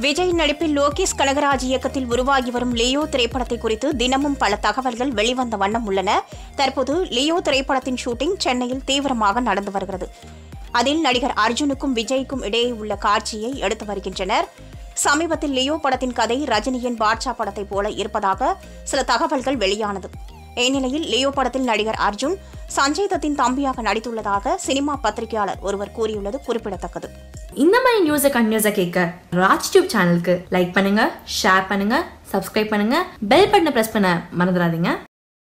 விஜய் நடிப்பில் லோகேஷ் கனகராஜ் இயக்கத்தில் உருவாகி வரும் லியோ திரைப்படத்தை குறித்து தினமும் பல தகவல்கள் வெளிவந்த வண்ணம் உள்ளன தற்போது லியோ திரைப்படத்தின் ஷூட்டிங் சென்னையில் தீவிரமாக நடந்து வருகிறது அதில் நடிகர் அர்ஜுனுக்கும் விஜய்க்கும் இடையே உள்ள காட்சியை எடுத்து வருகின்றனர் சமீபத்தில் லியோ படத்தின் கதை ரஜினியின் பாட்ஷா படத்தை போல இருப்பதாக சில தகவல்கள் வெளியானது இந்நிலையில் லியோ படத்தில் நடிகர் அர்ஜுன் சஞ்சய் தத்தின் தம்பியாக நடித்துள்ளதாக சினிமா பத்திரிகையாளர் ஒருவர் கூறியுள்ளது குறிப்பிடத்தக்கது இந்த மாதிரி நியூஸை கண்டினியூஸாக கேட்க ராஜ் டியூப் சேனலுக்கு லைக் பண்ணுங்க ஷேர் பண்ணுங்க சப்ஸ்கிரைப் பண்ணுங்க பெல் பட்டனை ப்ரெஸ் பண்ண மறந்துடாதீங்க